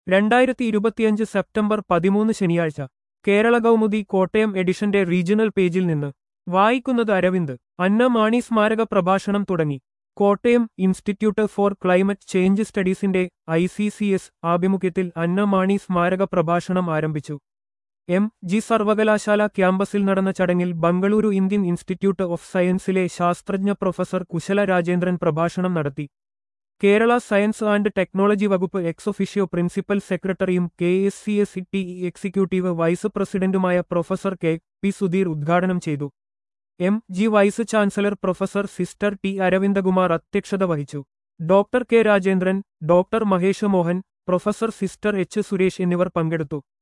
രണ്ടായിരത്തി ഇരുപത്തിയഞ്ച് സെപ്റ്റംബർ പതിമൂന്ന് ശനിയാഴ്ച കേരള കൗമുദി കോട്ടയം എഡിഷന്റെ റീജിയണൽ പേജിൽ നിന്ന് വായിക്കുന്നത് അരവിന്ദ് അന്ന മാണി സ്മാരക പ്രഭാഷണം തുടങ്ങി Kottayam institute for climate change സ്റ്റഡീസിന്റെ ഐ സി സി എസ് ആഭിമുഖ്യത്തിൽ അന്ന മാണി സ്മാരക പ്രഭാഷണം ആരംഭിച്ചു എം ജി സർവകലാശാല ക്യാമ്പസിൽ നടന്ന ചടങ്ങിൽ ബംഗളൂരു ഇന്ത്യൻ ഇൻസ്റ്റിറ്റ്യൂട്ട് ഓഫ് സയൻസിലെ ശാസ്ത്രജ്ഞ പ്രൊഫസർ കുശല രാജേന്ദ്രൻ പ്രഭാഷണം നടത്തി കേരള സയൻസ് ആൻഡ് ടെക്നോളജി വകുപ്പ് എക്സ് ഒഫീഷ്യോ പ്രിൻസിപ്പൽ സെക്രട്ടറിയും K S C S T executive vice പ്രസിഡന്റുമായ പ്രൊഫസർ കെ പി സുധീർ ഉദ്ഘാടനം ചെയ്തു M G vice chancellor professor sister T Aravindakumar അധ്യക്ഷത വഹിച്ചു doctor K Rajendran doctor Mahesh Mohan professor sister H Suresh എന്നിവർ പങ്കെടുത്തു